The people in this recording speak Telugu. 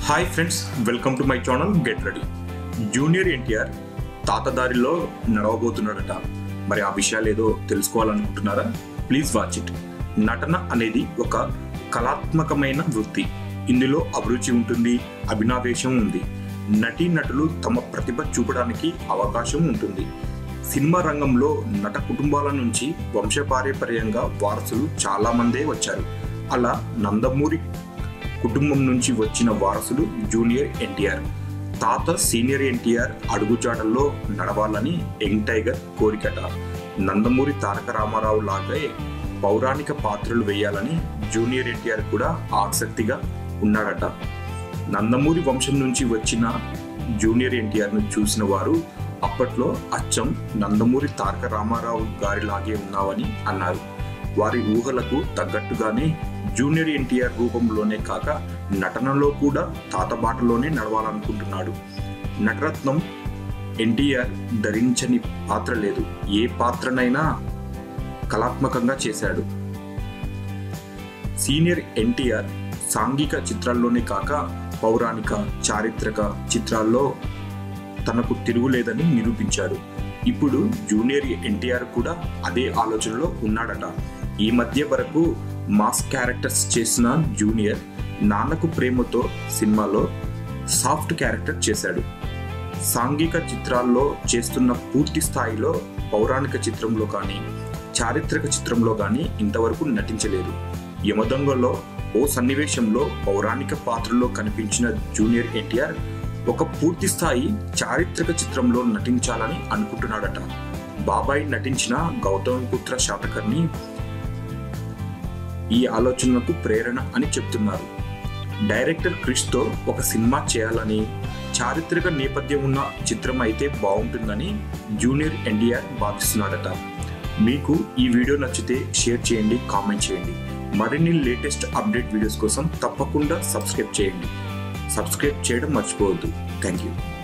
hi friends welcome to my channel get ready junior NTR తాతదారిలో నడవబోతున్నాడట మరి ఆ విషయాలు ఏదో తెలుసుకోవాలనుకుంటున్నారా ప్లీజ్ వాచ్ ఇట్ నటన అనేది ఒక కళాత్మకమైన వృత్తి ఇందులో అభిరుచి ఉంటుంది అభినావేశం ఉంది నటీ నటులు తమ ప్రతిభ చూపడానికి అవకాశం ఉంటుంది సినిమా రంగంలో నట కుటుంబాల నుంచి వంశపారంపర్యంగా వారసులు చాలా మందే వచ్చారు అలా నందమూరి కుటుంబం నుంచి వచ్చిన వారసులు జూనియర్ ఎన్టీఆర్ తాత సీనియర్ ఎన్టీఆర్ అడుగుజాడల్లో నడవాలని యంగ్ టైగర్ కోరికట నందమూరి తారక రామారావు లాగే పౌరాణిక పాత్రలు వేయాలని జూనియర్ ఎన్టీఆర్ కూడా ఆసక్తిగా ఉన్నాడట నందమూరి వంశం నుంచి వచ్చిన జూనియర్ ఎన్టీఆర్ను చూసిన వారు అప్పట్లో అచ్చం నందమూరి తారక రామారావు గారిలాగే ఉన్నావని అన్నారు వారి ఊహలకు తగ్గట్టుగానే జూనియర్ ఎన్టీఆర్ రూపంలోనే కాక నటనలో కూడా తాతబాటలోనే నడవాలనుకుంటున్నాడు నటరత్నం ఎన్టీఆర్ ధరించని పాత్ర లేదు ఏ పాత్రనైనా కళాత్మకంగా చేశాడు సీనియర్ ఎన్టీఆర్ సాంఘిక చిత్రాల్లోనే కాక పౌరాణిక చారిత్రక చిత్రాల్లో తనకు తిరుగులేదని నిరూపించాడు ఇప్పుడు జూనియర్ ఎన్టీఆర్ కూడా అదే ఆలోచనలో ఉన్నాడట ఈ మధ్య వరకు మాస్ క్యారెక్టర్స్ చేసిన జూనియర్ నాన్నకు ప్రేమతో సినిమాలో సాఫ్ట్ క్యారెక్టర్ చేశాడు సాంఘిక చిత్రాల్లో చేస్తున్న పూర్తి స్థాయిలో పౌరాణిక చిత్రంలో కానీ చారిత్రక చిత్రంలో కానీ ఇంతవరకు నటించలేదు యమదొంగలో ఓ సన్నివేశంలో పౌరాణిక పాత్రలో కనిపించిన జూనియర్ ఎన్టీఆర్ ఒక పూర్తి స్థాయి చారిత్రక చిత్రంలో నటించాలని అనుకుంటున్నాడట బాబాయ్ నటించిన గౌతమిపుత్ర శాతకర్ని ఈ ఆలోచనకు ప్రేరణ అని చెప్తున్నారు డైరెక్టర్ క్రిష్తో ఒక సినిమా చేయాలని చారిత్రక నేపథ్యం ఉన్న చిత్రం అయితే బాగుంటుందని జూనియర్ ఎన్టీఆర్ భావిస్తున్నాడట మీకు ఈ వీడియో నచ్చితే షేర్ చేయండి కామెంట్ చేయండి మరిన్ని లేటెస్ట్ అప్డేట్ వీడియోస్ కోసం తప్పకుండా సబ్స్క్రైబ్ చేయండి సబ్స్క్రైబ్ చేయడం మర్చిపోవద్దు థ్యాంక్ యూ